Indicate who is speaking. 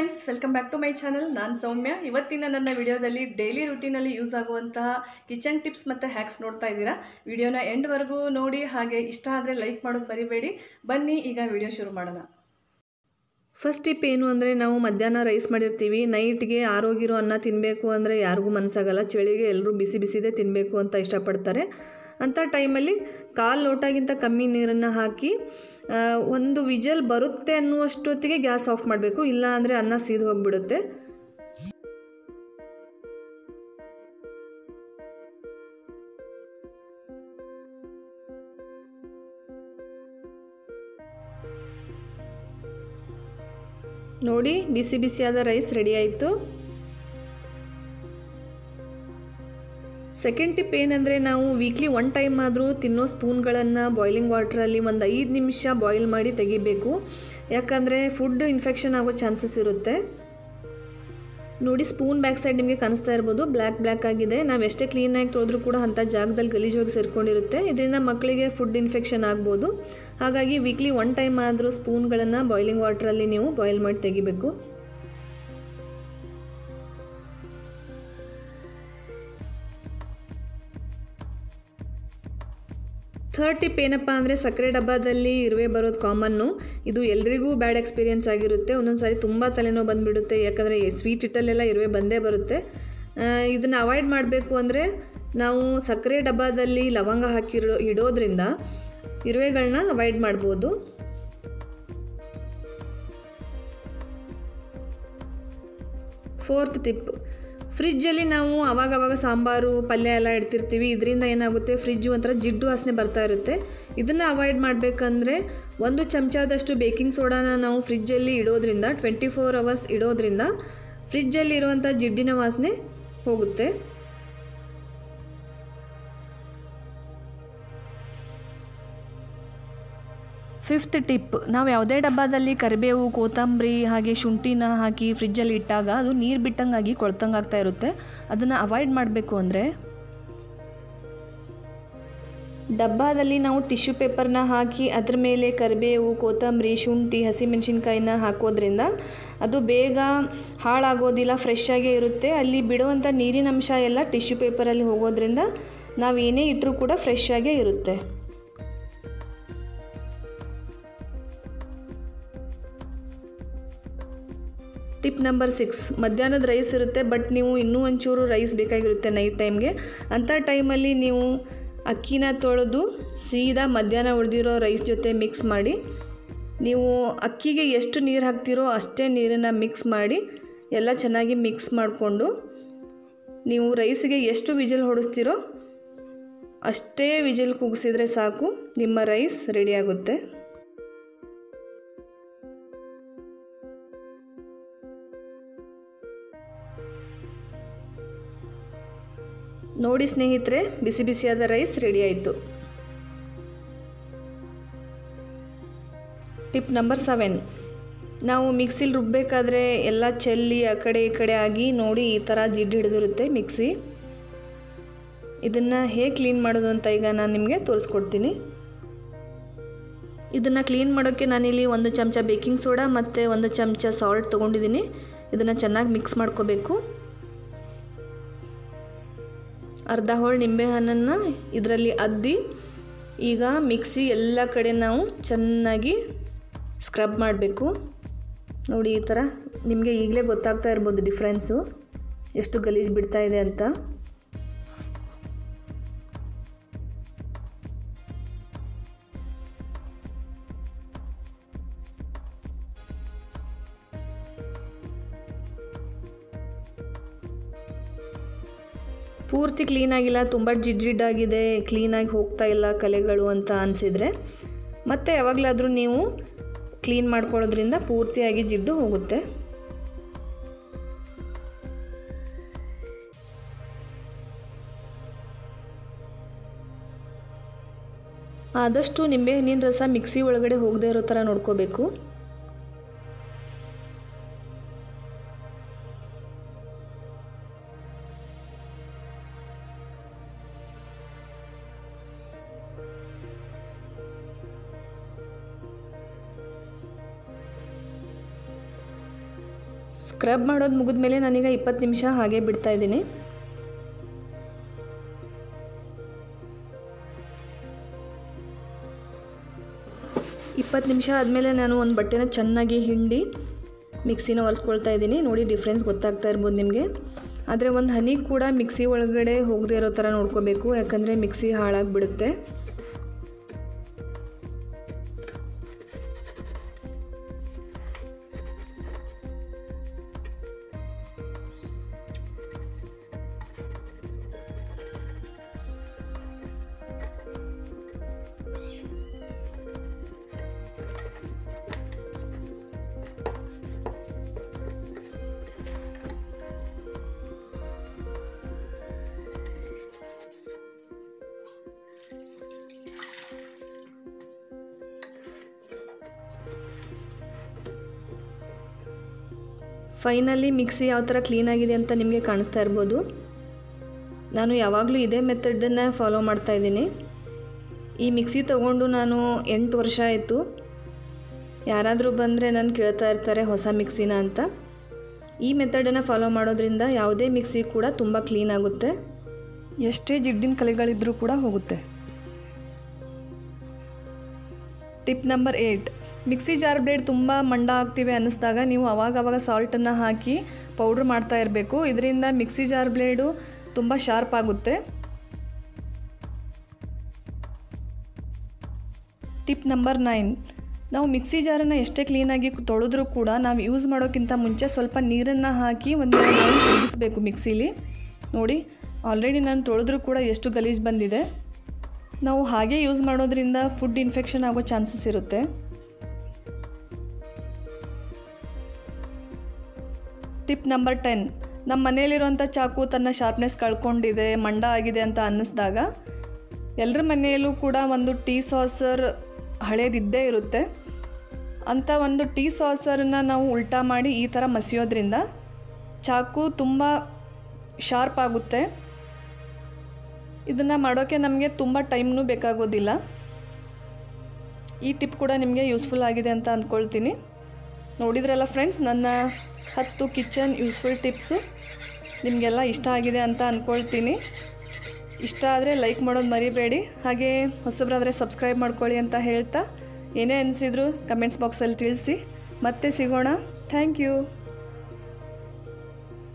Speaker 1: friends welcome back to my channel ನಾನು ಸೌಮ್ಯ ಇವತ್ತಿನ ನನ್ನ ವಿಡಿಯೋದಲ್ಲಿ ಡೈಲಿ ರುಟೀನಲ್ಲಿ ಯೂಸ್ ಆಗುವಂತಹ ಕಿಚನ್ ಟಿಪ್ಸ್ ಮತ್ತು ಹ್ಯಾಕ್ಸ್ ನೋಡ್ತಾ ಇದ್ದೀರಾ ವಿಡಿಯೋನ ಎಂಡ್ವರೆಗೂ ನೋಡಿ ಹಾಗೆ ಇಷ್ಟ ಆದರೆ ಲೈಕ್ ಮಾಡೋದು ಮರಿಬೇಡಿ ಬನ್ನಿ ಈಗ ವಿಡಿಯೋ ಶುರು ಮಾಡೋಣ ಫಸ್ಟ್ ಟಿಪ್ ಏನು ಅಂದರೆ ನಾವು ಮಧ್ಯಾಹ್ನ ರೈಸ್ ಮಾಡಿರ್ತೀವಿ ನೈಟ್ಗೆ ಆರೋಗಿರೋ ಅನ್ನ ತಿನ್ನಬೇಕು ಅಂದರೆ ಯಾರಿಗೂ ಮನಸ್ಸಾಗಲ್ಲ ಚಳಿಗೆ ಎಲ್ಲರೂ ಬಿಸಿ ಬಿಸಿದೇ ತಿನ್ನಬೇಕು ಅಂತ ಇಷ್ಟಪಡ್ತಾರೆ ಅಂಥ ಟೈಮಲ್ಲಿ ಕಾಲು ಲೋಟಗಿಂತ ಕಮ್ಮಿ ನೀರನ್ನು ಹಾಕಿ ಆ, ಒಂದು ವಿಜಲ್ ಬರುತ್ತೆ ಅನ್ನುವಷ್ಟೊತ್ತಿಗೆ ಗ್ಯಾಸ್ ಆಫ್ ಮಾಡಬೇಕು ಇಲ್ಲ ಅಂದರೆ ಅನ್ನ ಸೀದು ಹೋಗಿಬಿಡುತ್ತೆ ನೋಡಿ ಬಿಸಿ ಬಿಸಿಯಾದ ರೈಸ್ ರೆಡಿ ಆಯಿತು ಸೆಕೆಂಡ್ ಟಿಪ್ ಏನಂದರೆ ನಾವು ವೀಕ್ಲಿ ಒನ್ ಟೈಮ್ ಆದರೂ ತಿನ್ನೋ ಸ್ಪೂನ್ಗಳನ್ನು ಬಾಯ್ಲಿಂಗ್ ವಾಟ್ರಲ್ಲಿ ಒಂದು ಐದು ನಿಮಿಷ ಬಾಯ್ಲ್ ಮಾಡಿ ತೆಗಿಬೇಕು ಯಾಕಂದರೆ ಫುಡ್ ಇನ್ಫೆಕ್ಷನ್ ಆಗೋ ಚಾನ್ಸಸ್ ಇರುತ್ತೆ ನೋಡಿ ಸ್ಪೂನ್ ಬ್ಯಾಕ್ ಸೈಡ್ ನಿಮಗೆ ಕಾಣಿಸ್ತಾ ಇರ್ಬೋದು ಬ್ಲ್ಯಾಕ್ ಬ್ಲ್ಯಾಕ್ ಆಗಿದೆ ನಾವು ಎಷ್ಟೇ ಕ್ಲೀನಾಗಿ ತೊಳೆದ್ರೂ ಕೂಡ ಅಂಥ ಜಾಗದಲ್ಲಿ ಗಲೀಜೋಗಿ ಸೇರ್ಕೊಂಡಿರುತ್ತೆ ಇದರಿಂದ ಮಕ್ಕಳಿಗೆ ಫುಡ್ ಇನ್ಫೆಕ್ಷನ್ ಆಗ್ಬೋದು ಹಾಗಾಗಿ ವೀಕ್ಲಿ ಒನ್ ಟೈಮ್ ಆದರೂ ಸ್ಪೂನ್ಗಳನ್ನು ಬಾಯ್ಲಿಂಗ್ ವಾಟ್ರಲ್ಲಿ ನೀವು ಬಾಯ್ಲ್ ಮಾಡಿ ತೆಗಿಬೇಕು ಥರ್ಡ್ ಟಿಪ್ ಏನಪ್ಪ ಅಂದರೆ ಸಕ್ಕರೆ ಡಬ್ಬದಲ್ಲಿ ಇರುವೆ ಬರೋದು ಕಾಮನ್ನು ಇದು ಎಲ್ರಿಗೂ ಬ್ಯಾಡ್ ಎಕ್ಸ್ಪೀರಿಯನ್ಸ್ ಆಗಿರುತ್ತೆ ಒಂದೊಂದು ಸಾರಿ ತುಂಬ ತಲೆನೋವು ಬಂದುಬಿಡುತ್ತೆ ಯಾಕಂದರೆ ಸ್ವೀಟ್ ಹಿಟ್ಟಲ್ಲೆಲ್ಲ ಇರುವೆ ಬಂದೇ ಬರುತ್ತೆ ಇದನ್ನು ಅವಾಯ್ಡ್ ಮಾಡಬೇಕು ಅಂದರೆ ನಾವು ಸಕ್ಕರೆ ಡಬ್ಬದಲ್ಲಿ ಲವಂಗ ಹಾಕಿರೋ ಇಡೋದ್ರಿಂದ ಇರುವೆಗಳನ್ನ ಅವಾಯ್ಡ್ ಮಾಡ್ಬೋದು ಫೋರ್ತ್ ಟಿಪ್ ಫ್ರಿಜ್ಜಲ್ಲಿ ನಾವು ಅವಾಗವಾಗ ಸಾಂಬಾರು ಪಲ್ಯ ಎಲ್ಲ ಇಡ್ತಿರ್ತೀವಿ ಇದರಿಂದ ಏನಾಗುತ್ತೆ ಫ್ರಿಜ್ ಒಂಥರ ಜಿಡ್ಡು ವಾಸನೆ ಬರ್ತಾ ಇರುತ್ತೆ ಇದನ್ನು ಅವಾಯ್ಡ್ ಮಾಡಬೇಕಂದ್ರೆ ಒಂದು ಚಮಚದಷ್ಟು ಬೇಕಿಂಗ್ ಸೋಡಾನ ನಾವು ಫ್ರಿಜ್ಜಲ್ಲಿ ಇಡೋದ್ರಿಂದ ಟ್ವೆಂಟಿ ಫೋರ್ ಅವರ್ಸ್ ಇಡೋದ್ರಿಂದ ಫ್ರಿಜ್ಜಲ್ಲಿ ಇರುವಂಥ ಜಿಡ್ಡಿನ ವಾಸನೆ ಹೋಗುತ್ತೆ ಫಿಫ್ತ್ ಟಿಪ್ ನಾವು ಯಾವುದೇ ಡಬ್ಬದಲ್ಲಿ ಕರಿಬೇವು ಕೊತ್ತಂಬರಿ ಹಾಗೆ ಶುಂಠಿನ ಹಾಕಿ ಫ್ರಿಜ್ಜಲ್ಲಿ ಇಟ್ಟಾಗ ಅದು ನೀರು ಬಿಟ್ಟಂಗಾಗಿ ಕೊಳ್ತಂಗೆ ಆಗ್ತಾ ಇರುತ್ತೆ ಅದನ್ನು ಅವಾಯ್ಡ್ ಮಾಡಬೇಕು ಅಂದರೆ ಡಬ್ಬದಲ್ಲಿ ನಾವು ಟಿಶ್ಯೂ ಪೇಪರ್ನ ಹಾಕಿ ಅದ್ರ ಮೇಲೆ ಕರಿಬೇವು ಕೊತ್ತಂಬರಿ ಶುಂಠಿ ಹಸಿಮೆಣಸಿನ್ಕಾಯಿನ ಹಾಕೋದ್ರಿಂದ ಅದು ಬೇಗ ಹಾಳಾಗೋದಿಲ್ಲ ಫ್ರೆಶ್ ಆಗೇ ಇರುತ್ತೆ ಅಲ್ಲಿ ಬಿಡುವಂಥ ನೀರಿನ ಅಂಶ ಎಲ್ಲ ಟಿಶ್ಯೂ ಪೇಪರಲ್ಲಿ ಹೋಗೋದ್ರಿಂದ ನಾವು ಏನೇ ಇಟ್ಟರೂ ಕೂಡ ಫ್ರೆಶ್ ಆಗೇ ಇರುತ್ತೆ ಟಿಪ್ ನಂಬರ್ ಸಿಕ್ಸ್ ಮಧ್ಯಾಹ್ನದ ರೈಸ್ ಇರುತ್ತೆ ಬಟ್ ನೀವು ಇನ್ನೂ ಒಂಚೂರು ರೈಸ್ ಬೇಕಾಗಿರುತ್ತೆ ನೈಟ್ ಟೈಮ್ಗೆ ಅಂಥ ಟೈಮಲ್ಲಿ ನೀವು ಅಕ್ಕಿನ ತೊಳೆದು ಸೀದಾ ಮಧ್ಯಾಹ್ನ ಉಳಿದಿರೋ ರೈಸ್ ಜೊತೆ ಮಿಕ್ಸ್ ಮಾಡಿ ನೀವು ಅಕ್ಕಿಗೆ ಎಷ್ಟು ನೀರು ಹಾಕ್ತಿರೋ ಅಷ್ಟೇ ನೀರನ್ನು ಮಿಕ್ಸ್ ಮಾಡಿ ಎಲ್ಲ ಚೆನ್ನಾಗಿ ಮಿಕ್ಸ್ ಮಾಡಿಕೊಂಡು ನೀವು ರೈಸಿಗೆ ಎಷ್ಟು ವಿಜಲ್ ಹೊಡಿಸ್ತೀರೋ ಅಷ್ಟೇ ವಿಜಲ್ ಕೂಗಿಸಿದ್ರೆ ಸಾಕು ನಿಮ್ಮ ರೈಸ್ ರೆಡಿ ಆಗುತ್ತೆ ನೋಡಿ ಸ್ನೇಹಿತರೆ ಬಿಸಿ ಬಿಸಿಯಾದ ರೈಸ್ ರೆಡಿ ಆಯಿತು ಟಿಪ್ ನಂಬರ್ ಸೆವೆನ್ ನಾವು ಮಿಕ್ಸಿಲಿ ರುಬ್ಬಬೇಕಾದ್ರೆ ಎಲ್ಲ ಚೆಲ್ಲಿ ಆ ಕಡೆ ಈ ಕಡೆ ಆಗಿ ನೋಡಿ ಈ ಥರ ಜಿಡ್ಡು ಹಿಡಿದಿರುತ್ತೆ ಮಿಕ್ಸಿ ಇದನ್ನು ಹೇಗೆ ಕ್ಲೀನ್ ಮಾಡೋದು ಅಂತ ಈಗ ನಾನು ನಿಮಗೆ ತೋರಿಸ್ಕೊಡ್ತೀನಿ ಇದನ್ನು ಕ್ಲೀನ್ ಮಾಡೋಕ್ಕೆ ನಾನಿಲ್ಲಿ ಒಂದು ಚಮಚ ಬೇಕಿಂಗ್ ಸೋಡಾ ಮತ್ತು ಒಂದು ಚಮಚ ಸಾಲ್ಟ್ ತೊಗೊಂಡಿದ್ದೀನಿ ಇದನ್ನು ಚೆನ್ನಾಗಿ ಮಿಕ್ಸ್ ಮಾಡ್ಕೋಬೇಕು ಅರ್ಧ ಹೋಳು ನಿಂಬೆಹಣ್ಣನ್ನು ಇದರಲ್ಲಿ ಅದ್ದಿ ಈಗ ಮಿಕ್ಸಿ ಎಲ್ಲ ಕಡೆ ನಾವು ಚೆನ್ನಾಗಿ ಸ್ಕ್ರಬ್ ಮಾಡಬೇಕು ನೋಡಿ ಈ ಥರ ನಿಮಗೆ ಈಗಲೇ ಗೊತ್ತಾಗ್ತಾ ಇರ್ಬೋದು ಡಿಫ್ರೆನ್ಸು ಎಷ್ಟು ಗಲೀಜು ಬಿಡ್ತಾ ಇದೆ ಅಂತ ಪೂರ್ತಿ ಕ್ಲೀನಾಗಿಲ್ಲ ತುಂಬ ಜಿಡ್ ಜಿಡ್ಡಾಗಿದೆ ಕ್ಲೀನಾಗಿ ಹೋಗ್ತಾ ಇಲ್ಲ ಕಲೆಗಳು ಅಂತ ಅನಿಸಿದರೆ ಮತ್ತೆ ಯಾವಾಗಲಾದರೂ ನೀವು ಕ್ಲೀನ್ ಮಾಡ್ಕೊಳ್ಳೋದ್ರಿಂದ ಪೂರ್ತಿಯಾಗಿ ಜಿಡ್ಡು ಹೋಗುತ್ತೆ ಆದಷ್ಟು ನಿಂಬೆಹಣ್ಣಿನ ರಸ ಮಿಕ್ಸಿ ಒಳಗಡೆ ಹೋಗದೇ ಇರೋ ಥರ ನೋಡ್ಕೋಬೇಕು ಸ್ಕ್ರಬ್ ಮಾಡೋದು ಮುಗಿದ್ಮೇಲೆ ನಾನೀಗ ಇಪ್ಪತ್ತು ನಿಮಿಷ ಹಾಗೆ ಬಿಡ್ತಾ ಇದ್ದೀನಿ ಇಪ್ಪತ್ತು ನಿಮಿಷ ಆದಮೇಲೆ ನಾನು ಒಂದು ಬಟ್ಟೆನ ಚೆನ್ನಾಗಿ ಹಿಂಡಿ ಮಿಕ್ಸಿನ ಒರೆಸ್ಕೊಳ್ತಾ ಇದ್ದೀನಿ ನೋಡಿ ಡಿಫ್ರೆನ್ಸ್ ಗೊತ್ತಾಗ್ತಾ ಇರ್ಬೋದು ನಿಮಗೆ ಆದರೆ ಒಂದು ಹನಿ ಕೂಡ ಮಿಕ್ಸಿ ಒಳಗಡೆ ಹೋಗದೇ ಇರೋ ಥರ ನೋಡ್ಕೋಬೇಕು ಯಾಕಂದರೆ ಮಿಕ್ಸಿ ಹಾಳಾಗಿಬಿಡುತ್ತೆ ಫೈನಲಿ ಮಿಕ್ಸಿ ಯಾವ ಥರ ಕ್ಲೀನಾಗಿದೆ ಅಂತ ನಿಮಗೆ ಕಾಣಿಸ್ತಾ ಇರ್ಬೋದು ನಾನು ಯಾವಾಗಲೂ ಇದೇ ಮೆಥಡನ್ನು ಫಾಲೋ ಮಾಡ್ತಾ ಇದ್ದೀನಿ ಈ ಮಿಕ್ಸಿ ತೊಗೊಂಡು ನಾನು ಎಂಟು ವರ್ಷ ಆಯಿತು ಯಾರಾದರೂ ಬಂದರೆ ನಾನು ಕೇಳ್ತಾ ಇರ್ತಾರೆ ಹೊಸ ಮಿಕ್ಸಿನ ಅಂತ ಈ ಮೆಥಡನ್ನು ಫಾಲೋ ಮಾಡೋದ್ರಿಂದ ಯಾವುದೇ ಮಿಕ್ಸಿ ಕೂಡ ತುಂಬ ಕ್ಲೀನ್ ಆಗುತ್ತೆ ಎಷ್ಟೇ ಜಿಡ್ಡಿನ ಕಲೆಗಳಿದ್ರೂ ಕೂಡ ಹೋಗುತ್ತೆ tip number eight mixie jar blade ತುಂಬ ಮಂಡ ಆಗ್ತಿವೆ ಅನ್ನಿಸ್ದಾಗ ನೀವು ಅವಾಗ ಅವಾಗ ಸಾಲ್ಟನ್ನು ಹಾಕಿ ಪೌಡ್ರ್ ಮಾಡ್ತಾ ಇರಬೇಕು ಇದರಿಂದ ಮಿಕ್ಸಿ ಜಾರ್ ಬ್ಲೇಡು ತುಂಬ ಶಾರ್ಪ್ ಆಗುತ್ತೆ ಟಿಪ್ ನಂಬರ್ ನೈನ್ ನಾವು ಮಿಕ್ಸಿ ಜಾರನ್ನು ಎಷ್ಟೇ ಕ್ಲೀನಾಗಿ ತೊಳೆದ್ರೂ ಕೂಡ ನಾವು ಯೂಸ್ ಮಾಡೋಕ್ಕಿಂತ ಮುಂಚೆ ಸ್ವಲ್ಪ ನೀರನ್ನು ಹಾಕಿ ಒಂದು ರೌಂಡ್ ತಿರುಗಿಸ್ಬೇಕು ಮಿಕ್ಸಿಲಿ ನೋಡಿ ಆಲ್ರೆಡಿ ನಾನು ತೊಳೆದ್ರೂ ಕೂಡ ಎಷ್ಟು ಗಲೀಜು ಬಂದಿದೆ ನಾವು ಹಾಗೆ ಯೂಸ್ ಮಾಡೋದ್ರಿಂದ ಫುಡ್ ಇನ್ಫೆಕ್ಷನ್ ಆಗೋ ಚಾನ್ಸಸ್ ಇರುತ್ತೆ ಟಿಪ್ ನಂಬರ್ ಟೆನ್ ನಮ್ಮ ಮನೆಯಲ್ಲಿರುವಂಥ ಚಾಕು ತನ್ನ ಶಾರ್ಪ್ನೆಸ್ ಕಳ್ಕೊಂಡಿದೆ ಮಂಡ ಆಗಿದೆ ಅಂತ ಅನ್ನಿಸ್ದಾಗ ಎಲ್ಲರ ಮನೆಯಲ್ಲೂ ಕೂಡ ಒಂದು ಟೀ ಸಾಸರ್ ಹಳೇದಿದ್ದೇ ಇರುತ್ತೆ ಅಂಥ ಒಂದು ಟೀ ಸಾಸರನ್ನು ನಾವು ಉಲ್ಟಾ ಮಾಡಿ ಈ ಥರ ಮಸಿಯೋದ್ರಿಂದ ಚಾಕು ತುಂಬ ಶಾರ್ಪ್ ಆಗುತ್ತೆ ಇದನ್ನು ಮಾಡೋಕ್ಕೆ ನಮಗೆ ತುಂಬ ಟೈಮ್ನೂ ಬೇಕಾಗೋದಿಲ್ಲ ಈ ಟಿಪ್ ಕೂಡ ನಿಮಗೆ ಯೂಸ್ಫುಲ್ ಆಗಿದೆ ಅಂತ ಅಂದ್ಕೊಳ್ತೀನಿ ನೋಡಿದ್ರಲ್ಲ ಫ್ರೆಂಡ್ಸ್ ನನ್ನ ಹತ್ತು ಕಿಚನ್ ಯೂಸ್ಫುಲ್ ಟಿಪ್ಸು ನಿಮಗೆಲ್ಲ ಇಷ್ಟ ಆಗಿದೆ ಅಂತ ಅಂದ್ಕೊಳ್ತೀನಿ ಇಷ್ಟ ಆದರೆ ಲೈಕ್ ಮಾಡೋದು ಮರಿಬೇಡಿ ಹಾಗೆ ಹೊಸಬ್ರಾದರೆ ಸಬ್ಸ್ಕ್ರೈಬ್ ಮಾಡ್ಕೊಳ್ಳಿ ಅಂತ ಹೇಳ್ತಾ ಏನೇ ಅನಿಸಿದ್ರು ಕಮೆಂಟ್ಸ್ ಬಾಕ್ಸಲ್ಲಿ ತಿಳಿಸಿ ಮತ್ತೆ ಸಿಗೋಣ ಥ್ಯಾಂಕ್ ಯು